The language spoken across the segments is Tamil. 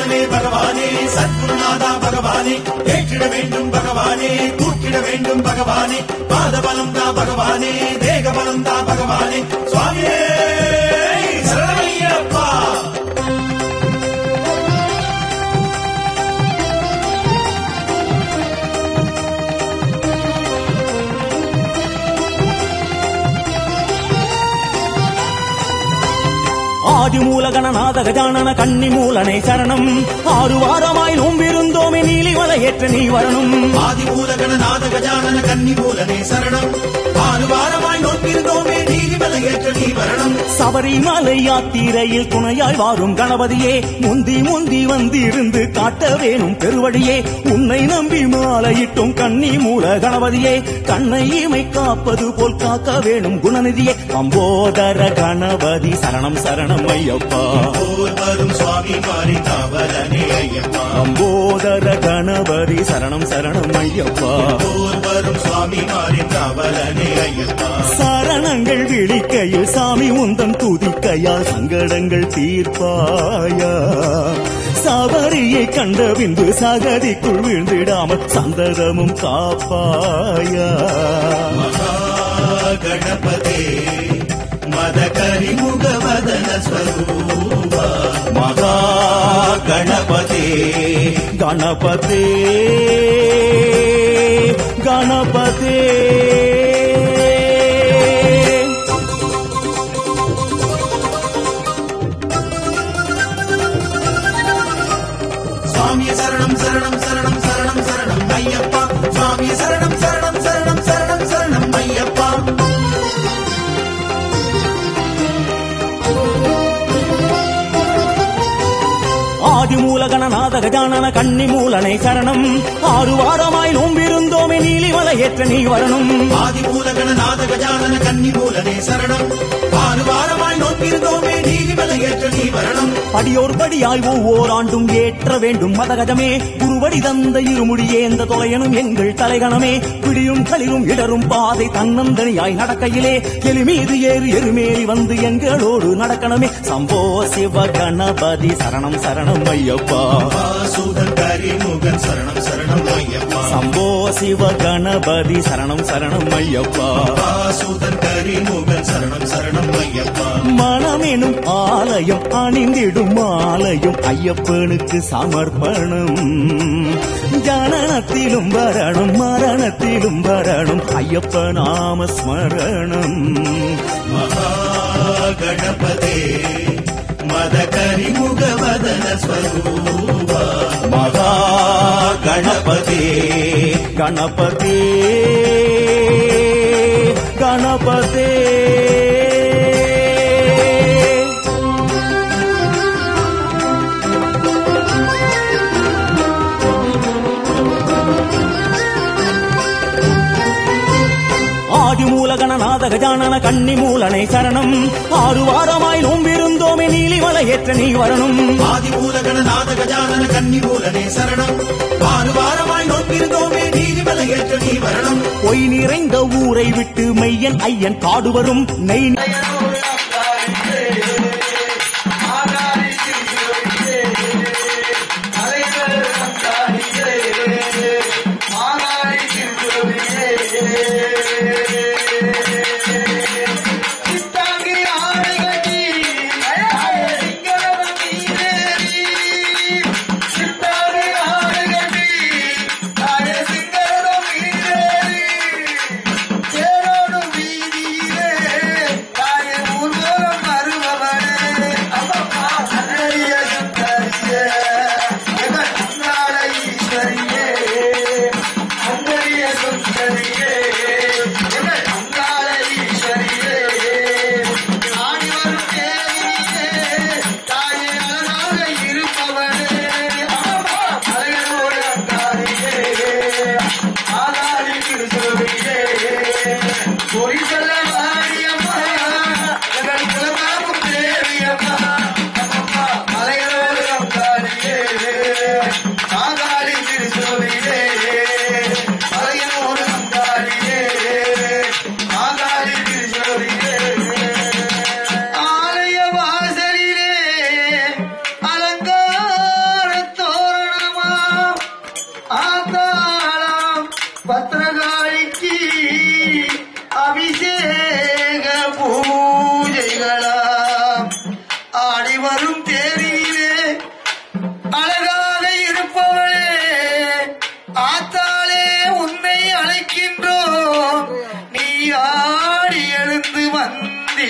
சரணமே பகவானே சத்குருநாதா பகவானே ஏற்றிட வேண்டும் பகவானே தூக்கிட வேண்டும் பகவானே பாதபலம் தா பகவானே தேகபலம் தா பகவானே சுவாமியே சரணையப்பா ஆதிமூலகணநாத கஜானன கன்னி மூலனை சரணம் ஆறு வாரமாய் நோம்பிருந்தோமே நீலிமலை ஏற்ற நீ வரணும் ஆதிமூலகண நாத கஜானன கன்னி மூலனே சரணம் ஆறு வாரமாய் நோக்கிருந்தோமே நீதிமலை ஏற்ற நீ வரணம் சபரிமலை யாத்திரையில் துணையாய் வாரும் கணபதியே முந்தி முந்தி வந்திருந்து காட்ட வேணும் பெருவழியே உன்னை நம்பி மாலையிட்டும் கன்னி மூல கணபதியே கண்ணை இமை காப்பது போல் காக்க வேணும் குணநிதியே அம்போதர கணபதி சரணம் சரணம் ஐயப்பா போல் வரும் சுவாமி மாறி தாவலனே ஐயப்பா அம்போதர கணபதி சரணம் சரணம் ஐயப்பா போல் வரும் சுவாமி மாறி தாவலனே ஐயப்பா சரணங்கள் விழிக்கையில் சாமி உந்தன் துதிக்கையால் சங்கடங்கள் தீர்ப்பாயா சபரியை கண்ட பின்பு சகதிக்குள் வீழ்ந்திடாமல் சந்ததமும் காப்பாயா கணபதே மத கரிமுக வதன ஸ்வரூபா மகா கணபதே கணபதே கணபதே சுவாமிய சரணம் சரணம் சரணம் சரணம் சரணம் ஐயப்பா சுவாமிய சரணம் சரணம் சரணம் சரணம் சரணம் ஐயப்பா ஆதிமூலகணநாத கஜானன கன்னி மூலனை சரணம் ஆறு வாரமாய் நோம்பிருந்தோமே நீலிமலை ஏற்ற நீ வரணும் ஆதிமூலகண நாத கஜானன கன்னி மூலனே சரணம் ஆறு வாரமாய் நோக்கிருந்தோமே நீதிமலை ஏற்ற நீ வரணம் படியோர் படியாய் ஒவ்வொரு ஆண்டும் ஏற்ற வேண்டும் மதகஜமே குருவடி தந்த இருமுடியேந்த தொலையனும் எங்கள் தலைகணமே பிடியும் களிரும் இடரும் பாதை தன்னந்தனியாய் நடக்கையிலே எலிமீது ஏறு எருமேலி வந்து எங்களோடு நடக்கணுமே சம்போ சிவ கணபதி சரணம் சரணம் ஐயப்பா வாசுதன் கரிமுகன் சரணம் சரணம் ஐயப்பா சம்போ சிவ கணபதி சரணம் சரணம் ஐயப்பா வாசுதன் கரிமுகன் சரணம் சரணம் ஐயப்பா மனமெனும் ஆலயம் அணிந்திடும் ஆலயம் ஐயப்பனுக்கு சமர்ப்பணம் ஜனனத்திலும் வரணும் மரணத்திலும் வரணும் ஐயப்ப நாம ஸ்மரணம் மகாகணபதே மத கரிமுக வதன ஸ்வரூபா மகா கணபதே கணபதே கணபதே ஆதிமூலகணநாத கஜானன கன்னி மூலனை சரணம் ஆறு வாரமாய் நோம்பிருந்தோமே நீலிமலை ஏற்ற நீ வரணும் ஆதிமூலகண நாத கஜானன கன்னி மூலனே சரணம் ஆறு வாரமாய் நோக்கிருந்தோமே நீதிமலை ஏற்ற நீ வரணம் பொய் நிறைந்த ஊரை விட்டு மெய்யன் ஐயன் காடு வரும் நெய் வீதியிலே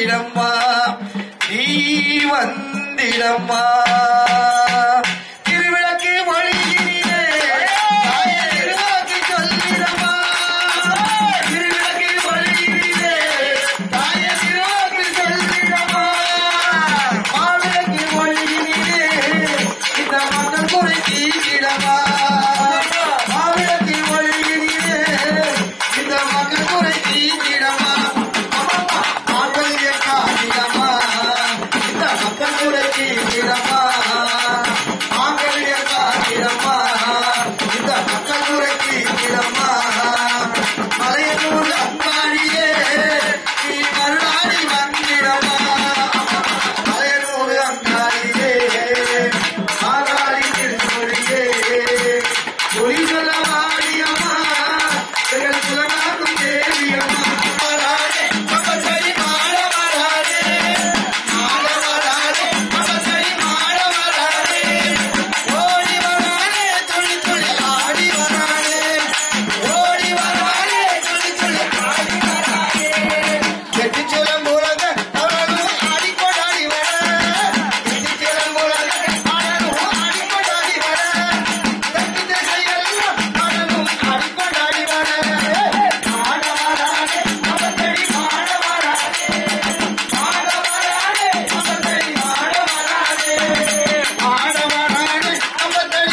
வந்திடம்மா நீ வந்திடம்மா திருவிளக்கு மொழியிலே தாயே திருவாக்கு சொல்லிடம்மா திருவிளக்கு மொழியிலே தாயே திருவாக்கு சொல்லிடம்மா மாவிளக்கு மொழியிலே இந்த மக்கள் குறை தீக்கிடமா மாவிளக்கு மொழியிலே இந்த மக்கள் குறை தீக்கிடமா மாங்கல்ய காத்திடமா இந்த மக்கள் குறை தீக்கிடமா மாங்கல்ய காத்திடமா இந்த மக்கள் குறை தீக்கிடமா மலையனூர் அம்பாடியே நீ மறுநாடி வந்திடமா மலையனூர் அங்காடியே ஆகாடி திருமொழியே ஒளி சொல்ல மாடியம்மா எங்கள் குலநாட்டும் தேவியம்மா வராதே கம்பசரி மாட வராதே மாட வராதே கம்பசரி மாட வராதே ஓடி வராதே துளி துளி ஆடி வராதே ஓடி வராதே துளி துளி ஆடி வராதே கெட்டிச்சலம் மூலங்க அவளும் ஆடிக்கொண்டாடி வர கெட்டிச்சலம் மூலங்க அவளும் ஆடிக்கொண்டாடி வர தட்டி திசையெல்லாம் அவளும் ஆடிக்கொண்டாடி வர ஆட வராதே அவத்தடி மாட வராதே ஆட வராதே அவத்தடி மாட வராதே ஆட வராதே அவத்தடி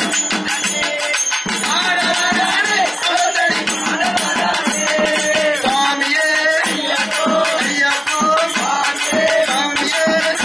ஆட வராதே அவத்தடி மாட வராதே சாமியே ஐயப்போ ஐயப்போ சாமியே சாமியே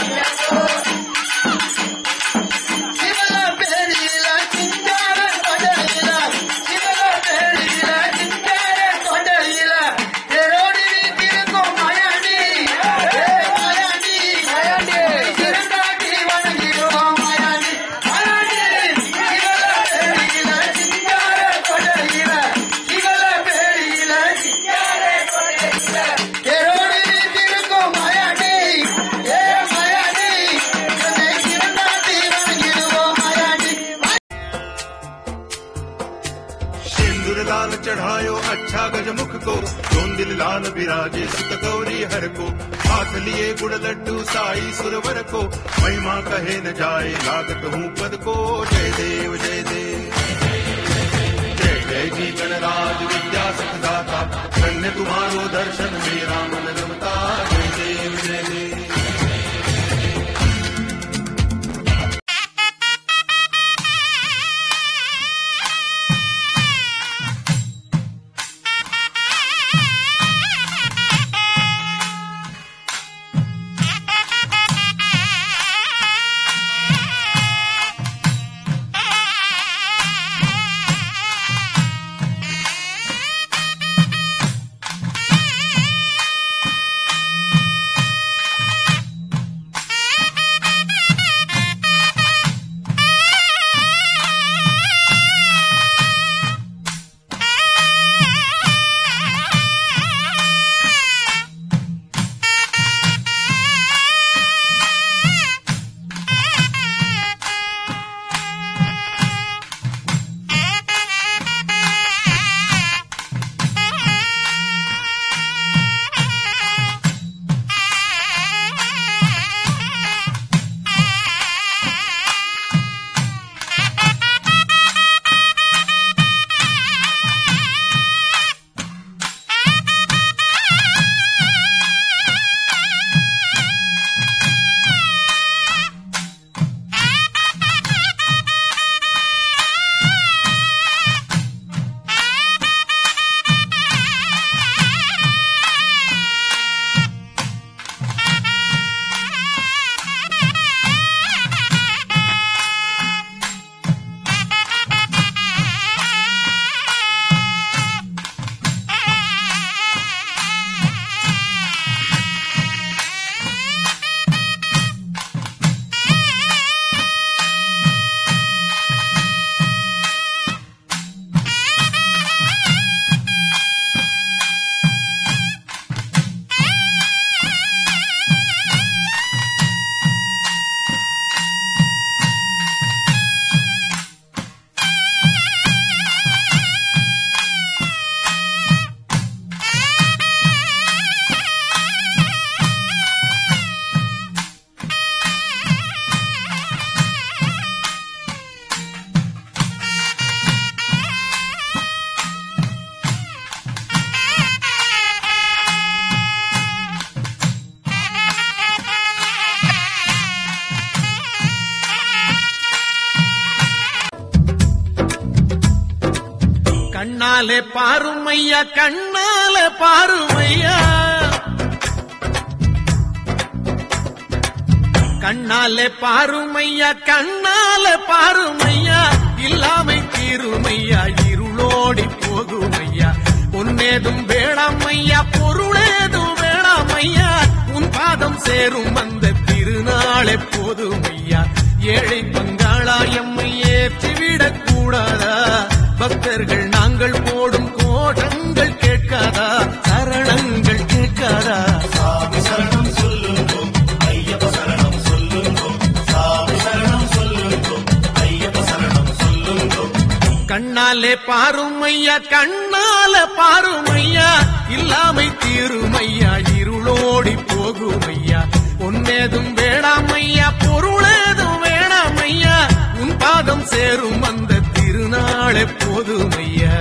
சிவன பேரில சிங்கார கொடையில சிவன பேரில சிங்கார கொடையில தேரோடி வீட்டிருக்கும் மயாண்டி ஏ மயாண்டி மயாண்டி சிறந்தாட்டி வணங்கிடுவோம் மயாண்டி மயாண்டி சிவன பேரில சிங்கார கொடையில சிவன பேரில சிங்கார கொடையில தேரோடி வீட்டிருக்கும் மயாண்டி ஏ மயாண்டி என்னை சிறந்தாட்டி வணங்கிடுவோம் மயாண்டி सिंदूर लाल चढ़ायो अच्छा गजमुख को दोन दिल लाल विराजे सुत गौरी हर को हाथ लिए गुड़ लड्डू साई सुरवर को महिमा कहे न जाए लागत हूँ पद को जय देव जय देव जय जय जी गणराज विद्या सखदाता धन्य तुम्हारो दर्शन मेरा मन रमता जय देव जय देव கண்ணாலே பாருமையா கண்ணால பாருமையா கண்ணாலே பாருமையா கண்ணால பாருமையா இல்லாமை தீருமையா இருளோடி போகுமையா பொன்னேதும் வேளாமையா பொருளேதும் வேளாமையா உன் பாதம் சேரும் அந்த திருநாளே போதுமையா ஏழை பங்காளா எம்மை ஏற்றிவிடக் கூடாதா பக்தர்கள் நாங்கள் போடும் கோஷங்கள் கேட்காதா சரணங்கள் கேட்காதா கண்ணாலே பாருமையா கண்ணால பாருமையா இல்லாமை தீருமையா இருளோடி போகுமையா பொன்னேதும் வேணாமையா பொருளேதும் வேணாமையா உன் பாதம் சேரும் அந்த திருநாளே போதுமையா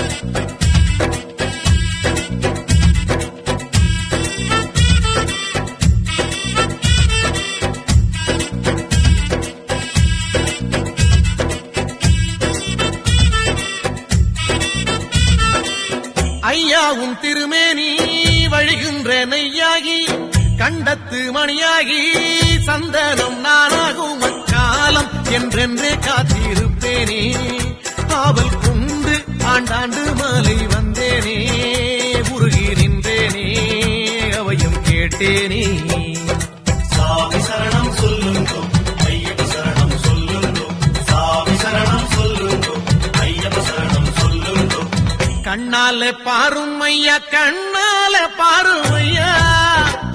ஐயா உன் திருமேனி வழிகின்ற நெய்யாகி கண்டத்து மணியாகி சந்தனம் நானாகும் அக்காலம் என்றென்றே காத்திருப்பேனே காவல் கொண்டு ஆண்டாண்டு மாலை வந்தேனே உருகி நின்றேனே அவையும் கேட்டேனே சாமி சரணம் சொல்லுங்கோ ஐயப்ப சரணம் சொல்லுங்கோ சாமி சரணம் சொல்லுங்கோ ஐயப்ப சரணம் சொல்லுங்கோ கண்ணால பாருமையா கண்ணால பாருமையா